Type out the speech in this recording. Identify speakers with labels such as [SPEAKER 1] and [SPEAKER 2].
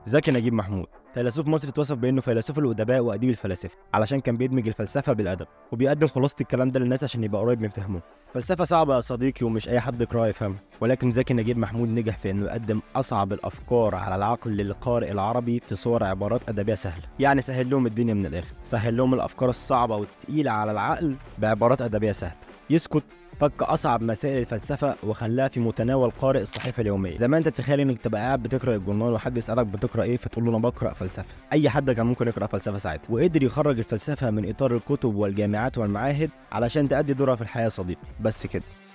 [SPEAKER 1] زكي نجيب محمود فيلسوف مصري اتوصف بانه فيلسوف الادباء واديب الفلاسفه علشان كان بيدمج الفلسفه بالادب وبيقدم خلاصه الكلام ده للناس عشان يبقى قريب من فهمهم فلسفه صعبه يا صديقي ومش اي حد يقراها يفهمها ولكن زكي نجيب محمود نجح في انه يقدم اصعب الافكار على العقل للقارئ العربي في صور عبارات ادبيه سهله يعني سهل لهم الدنيا من الاخر سهل لهم الافكار الصعبه والثقيله على العقل بعبارات ادبيه سهله يسكت فك اصعب مسائل الفلسفه وخلاها في متناول قارئ الصحيفه اليوميه زمان انت تتخيل انك تبقى قاعد بتقرا الجورنال وحد يسالك بتقرا ايه فتقول له انا بقرا فلسفه اي حد كان ممكن يقرا فلسفه ساعتها وقدر يخرج الفلسفه من اطار الكتب والجامعات والمعاهد علشان تأدي دورها في الحياه يا صديقي بس كده